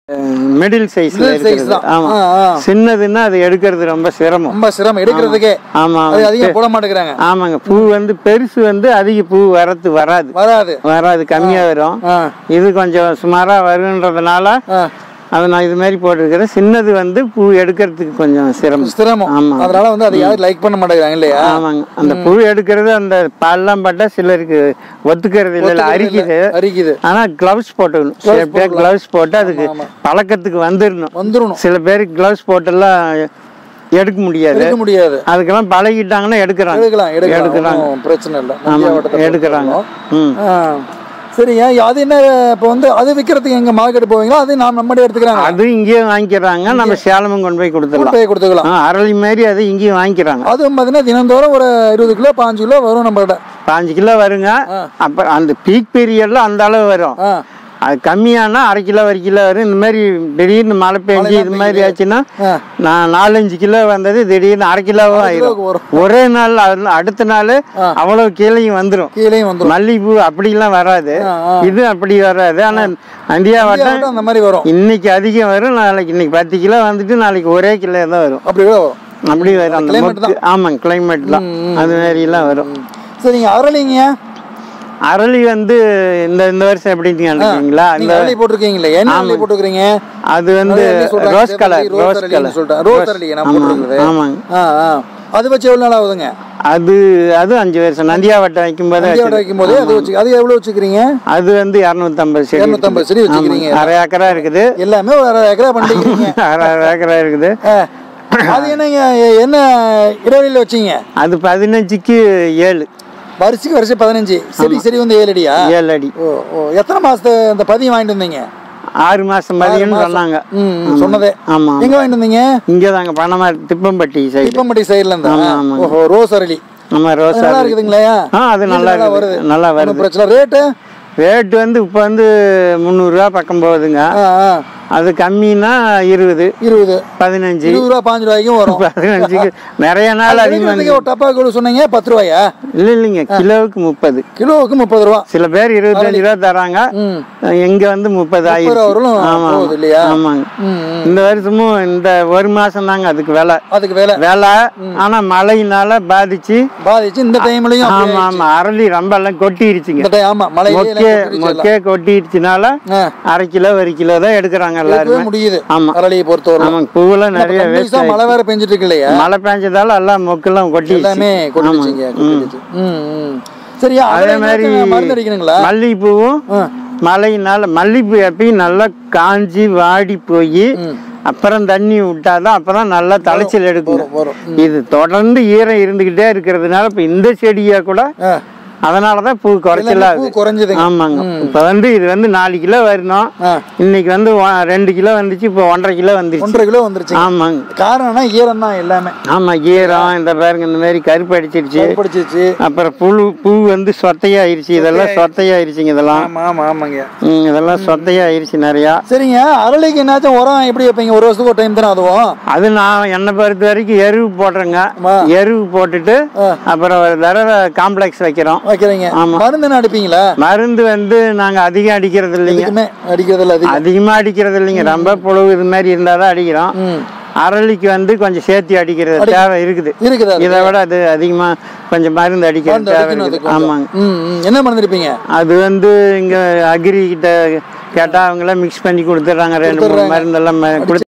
Middle சைஸ்ல Middle size இருக்குது தான். ஆமா ஆ, ஆ. சின்னதுன்னா அது எடுக்கிறது ரொம்ப சிரமம் ரொம்ப சிரமம் எடுக்கிறதுக்கே ஆமா அது அதிகம் போட மாட்டேங்கிறாங்க ஆமாங்க பூ வந்து பெருசு வந்து அதிக பூ வரத்து வராது வராது வராது கம்மியா வரும் ஆ இது கொஞ்சம் சுமாரா வருன்றதுனால ஆ அதை நான் இது மாதிரி போட்டிருக்கிறேன் சின்னது வந்து பூ எடுக்கிறதுக்கு கொஞ்சம் சிரமம் சிரமம் ஆமா. அதனால வந்து அதை யாரும் லைக் பண்ண மாட்டேங்கிறாங்க இல்லையா ஆமாங்க அந்த பூ எடுக்கிறது அந்த பால்லாம் பட்டா சிலருக்கு ஒத்துக்கிறது இல்லை அரிக்குது அரிக்குது ஆனா கிளவுஸ் போட்டுக்கணும் சில பேர் கிளவுஸ் போட்டு அதுக்கு பழக்கத்துக்கு வந்துடணும் வந்துடணும் சில பேருக்கு கிளவுஸ் போட்டெல்லாம் எடுக்க முடியாது எடுக்க முடியாது அதுக்கெல்லாம் பழகிட்டாங்கன்னா எடுக்கிறாங்க எடுக்கலாம் எடுக்கலாம் எடுக்கிறாங்க. ஒண்ணும் பிரச்சனை இல்லை ஆமா மத்திய வட்டத்தை எடுக்கிறாங்க பொறுத்தவரைக்கும். ம் ஆ. சரிங்க அது என்ன இப்போ வந்து அது விற்கிறதுக்கு எங்க மார்க்கெட் போவீங்களா அது நாம் நம்மகிட்ட எடுத்துக்கிறாங்க அது இங்கேயும் வாங்கிக்கிறாங்க நம்ம சேலமும் கொண்டு போய் கொடுத்துடலாம் போய் கொடுத்துக்கலாம் ஆ, அரளி மாதிரி அது இங்கேயும் வாங்கிக்கிறாங்க அதுவும் பார்த்தீங்கன்னா தினந்தோறும் ஒரு இருபது கிலோ பாஞ்சு கிலோ வரும் நம்மகிட்ட பாஞ்சு கிலோ வருங்க அப்புறம் அந்த பீக் பீரியட்ல அந்த அளவு வரும் ஆ அது கம்மியானா அரை கிலோ ஒரு கிலோ வரும் இந்த மாதிரி திடீர்னு மழை பெஞ்சு இது மாதிரி ஆச்சுன்னா ஆ. நான் நாலஞ்சு கிலோ வந்தது திடீர்னு அரை கிலோவும் கிலோவுக்கு ஆயிரும் வரும். ஒரே நாள் அது- அடுத்த நாள் அவ்வளவு கீழையும் வந்துடும் கீழேயும் வந்துடும் மல்லிகைப்பூ அப்படிலாம் வராது ஆ, ஆ. இது அப்படி வராது ஆனா இந்தியா வட்டம் அந்த மாதிரி வரும் இன்னைக்கு அதிகம் வரும் நாளைக்கு இன்னைக்கு பத்து கிலோ வந்துட்டு நாளைக்கு ஒரே கிலோ தான் வரும் அப்படி கூட வரும் அப்படி வரும் அந்த climate மொக்கு ஆமாங்க கிளைமேட் தான் அது மாதிரி எல்லாம் வரும் சரிங்க அரளிங்க அரளி வந்து இந்த இந்த வருஷம் எப்படின்னு நினைக்கிறீங்களா நீங்க இந்த அரளி போட்டிருக்கீங்களே என்ன அரளி போட்டுருக்கீங்க அது வந்து ரோஸ் கலர் ரோஸ் கலர் சொல்லிட்டேன் ரோஸ் அரளி நான் போட்டுருக்குது ஆமாங்க ஆ ஆ அது வச்சு எவ்வளவு நாள் ஆகுதுங்க அது அது அஞ்சு வருஷம் நந்தியாவட்டம் வைக்கும் போதே இந்தியாவோட வைக்கும் போது அது வச்சு அது எவ்வளவு வச்சுக்கிறீங்க அது வந்து இரநூத்தம்பது செடி இரநூத்தம்பது செடி வச்சுக்கிறீங்க அரை ஏக்கரா இருக்குது எல்லாமே ஒரு அரை ஏக்கரா பண்ணிக்கிறீங்க அரை அரை ஏக்கரா இருக்குது ஆ. அது என்னங்க எ- என்ன இடைவெளியில வச்சீங்க அது பதினஞ்சுக்கு ஏழு வரிசைக்கு வரிசை பதினஞ்சு செடி செடி வந்து ஏழு அடியா ஏழு அடி ஓ ஓ எத்தனை மாசத்து அந்த பதியம் வாங்கிட்டு வந்தீங்க ஆறு மாசம் மதியம்னு சொன்னாங்க ம் ம், சொன்னதே ஆமா எங்க வாங்கிட்டு வந்தீங்க இங்கே தாங்க பணமா திப்பம்பட்டி சைடு திப்பம்பட்டி சைடுல இருந்தா ஆமா, ஆமாங்க. ஓஹோ ரோஸ் அரளி ஆமா ரோஸ் நல்லா இருக்குதுங்களா ஆ அது நல்லா நல்லா இருக்குது நல்லா வருது ஒன்றும் பிரச்சனை ரேட்டு ரேட் வந்து இப்போ வந்து முந்நூறுரூவா பக்கம் போகுதுங்க ஆ ஆ அது கம்மின்னா இருபது இருபது பதினஞ்சு இருபது ரூபா பாஞ்சு ரூபாய்க்கும் வரும் பதினஞ்சுக்கு நிறைய நாள் அதிகமாக எடுக்கிறதுக்கு ஒரு டப்பா கூட சொன்னீங்க பத்து ரூபாயா இல்லை இல்லைங்க கிலோவுக்கு முப்பது கிலோவுக்கு முப்பது ரூபா சில பேர் இருபத்தஞ்சு ரூபா தராங்க ம் இங்க வந்து முப்பது ஆயிடுச்சு வரலும் ஆமா போகுது இல்லையா ஆமாங்க ம் ம். இந்த வருஷமும் இந்த ஒரு மாசம் தாங்க அதுக்கு விலை அதுக்கு வேலை விலை ஆனா மழையினால பாதிச்சு பாதிச்சு இந்த டைம்லயும் ஆமா ஆமா அரளி ரொம்ப எல்லாம் கொட்டிருச்சுங்க இந்த டைம் ஆமா மழையிலே மொக்கே எல்லாம் கொட்டிடுச்சு எல்லாம். மொக்கே கொட்டிடுச்சுனால ஆ, அரை கிலோ ஒரு கிலோ தான் எடுக்கிறாங்க எல்லாருமே எடுக்கவே முடியுது ஆமா. அரளியை பொறுத்தவரை ஆமாங்க பூவெல்லாம் நிறைய வேஸ்ட் கண்டிப்பா மழை வேற பெஞ்சிட்டு இருக்கு இல்லையா மழை பெஞ்சதால எல்லாம் மொக்கெல்லாம் கொட்டிடுச்சு எல்லாமே கொட்டிடுச்சுங்க கொட்டிடுச்சு ம் ம் சரியா அதே அதே மாதிரி மாதிரி மருந்து அடிக்கணுங்களா மல்லிகைப்பூவும் ஆ. மழையினால மல்லிகைப்பூ எப்பயும் நல்லா காஞ்சி வாடி போய் அப்புறம் தண்ணி விட்டாதான் அப்புறம் நல்லா தலைச்சல் எடுக்கும் வரும் இது தொடர்ந்து ஈரம் இருந்துகிட்டே இருக்கிறதுனால இப்ப இந்த செடியா கூட ஆ. அதனாலதான் பூ குறைச்சலா பூ குறைஞ்சதுங்க ஆமாங்க இப்ப வந்து இது வந்து நாலு கிலோ வரணும் ஆ. இன்னைக்கு வந்து ஒ- ரெண்டு கிலோ வந்துச்சு இப்போ ஒன்றரை கிலோ வந்துருச்சு ஒன்றரை கிலோ வந்துருச்சு ஆமாங்க காரணம்னா ஈரம் தான் எல்லாமே ஆமா ஈரம் இந்த பாருங்க இந்த மாதிரி கருப்பு அடிச்சிருச்சு படிச்சிருச்சு அப்புறம் புழு பூ வந்து சொத்தையாயிருச்சு இதெல்லாம் சொத்தையாயிருச்சுங்க இதெல்லாம் ஆமா ஆமா ஆமாங்க ம், இதெல்லாம் சொத்தையாயிருச்சு நிறையா சரிங்க அரளிக்கு என்னாச்சும் உரம் எப்படி வைப்பீங்க ஒரு வருஷத்துக்கு ஒரு டைம் தானே அதுவும் அது நான் என்னை பொறுத்த வரைக்கும் எருவு போடுறேங்க ஆ. எருவு போட்டுட்டு ஆ. அப்புறம் ஒரு தடவை காம்ப்ளெக்ஸ் வைக்கிறோம் வைக்கிறீங்க ஆமா. மருந்து என்ன அடிப்பீங்களா மருந்து வந்து நாங்க அதிகம் அடிக்கிறது இல்லைங்க எதுக்குமே அடிக்கிறதுல அதிகம் அதிகமா அடிக்கிறது இல்லைங்க ரொம்ப புழு இது மாதிரி இருந்தாதான் அடிக்கிறோம் ம் அரளிக்கு வந்து கொஞ்சம் சேர்த்து அடிக்கிறது தேவை இருக்குது இருக்குதா அது? இதை விட அது அதிகமா கொஞ்சம் மருந்து அடிக்கிறது மருந்து தேவை அடிக்கணும் இருக்குது அதுக்கு ஆமாங்க ம் ம். என்ன மருந்து அடிப்பீங்க அது வந்து இங்க அக்ரி கிட்ட கேட்டா அவங்கள மிக்ஸ் பண்ணி கொடுத்துட்றாங்க ரெண்டு மூணு மருந்தெல்லாம் ம- கொடுத்து